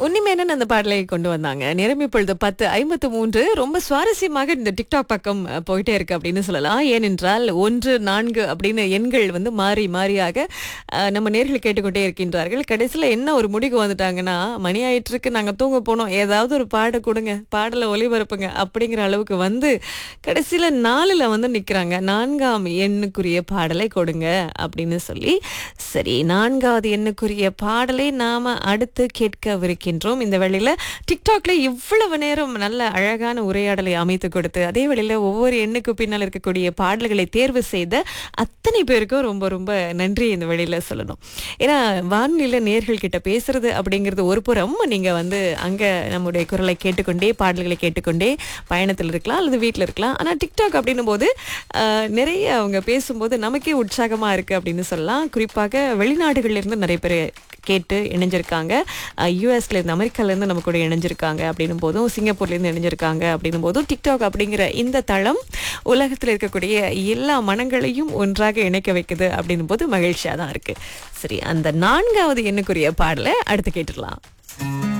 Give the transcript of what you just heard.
உன்னிமேனன் அந்த பாடலை கொண்டு வந்தாங்க நேரம் இப்பொழுது பத்து ஐம்பத்து மூன்று ரொம்ப சுவாரஸ்யமாக இந்த டிக்டாக் பக்கம் அஹ், போயிட்டே இருக்கு அப்படின்னு சொல்லலாம் ஏனென்றால் ஒன்று நான்கு அப்படின்னு எண்கள் வந்து மாறி மாறியாக அஹ், நம்ம நேர்கள் கேட்டுக்கொண்டே இருக்கின்றார்கள் கடைசியில் என்ன ஒரு முடிவு வந்துட்டாங்கன்னா மணி ஆயிட்டு இருக்கு நாங்க தூங்க போனோம் ஏதாவது ஒரு பாட கொடுங்க பாடலை ஒளிபரப்புங்க அப்படிங்கிற அளவுக்கு வந்து கடைசியில நாலுல வந்து நிக்கிறாங்க நான்காம் எண்ணுக்குரிய பாடலை கொடுங்க அப்படின்னு சொல்லி சரி நான்காவது எண்ணுக்குரிய பாடலை நாம அடுத்து கேட்கவிருக்கின்றோம் இந்த வேளையில டிக்டாக்ல இவ்வளவு நேரம் நல்ல அழகான உரையாடலை அமைத்து கொடுத்து அதே வேளையில ஒவ்வொரு எண்ணுக்கு பின்னால் இருக்கக்கூடிய பாடல்களை தேர்வு செய்த அத்தனை பேருக்கும் ரொம்ப ரொம்ப நன்றி இந்த வேளையில சொல்லணும் ஏன்னா வானொலியில நேர்கள் கிட்ட பேசுறது அப்படிங்கிறது ஒரு புறம் நீங்க வந்து அங்க நம்முடைய குரலை கேட்டுக்கொண்டே பாடல்களை கேட்டுக்கொண்டே பயணத்தில் இருக்கலாம் அல்லது வீட்டில் இருக்கலாம் ஆனா டிக்டாக் அப்படின்னும் போது ஆஹ், நிறைய அவங்க பேசும்போது நமக்கே உற்சாகமா இருக்கு அப்படின்னு சொல்லலாம் குறிப்பாக வெளிநாடுகள்ல இருந்து நிறைய பேர் கேட்டு இணைஞ்சிருக்காங்க யூஎஸ்ல இருந்து அமெரிக்கால இருந்து நம்ம கூட இணைஞ்சிருக்காங்க அப்படின்னும் போதும் சிங்கப்பூர்ல இருந்து இணைஞ்சிருக்காங்க அப்படின்னும் போதும் டிக்டாக் அப்படிங்கிற இந்த தளம் உலகத்தில் இருக்கக்கூடிய எல்லா மனங்களையும் ஒன்றாக இணைக்க வைக்குது அப்படின்னும் போது மகிழ்ச்சியா தான் இருக்கு சரி அந்த நான்காவது எண்ணுக்குரிய பாடலை அடுத்து கேட்டுடலாம்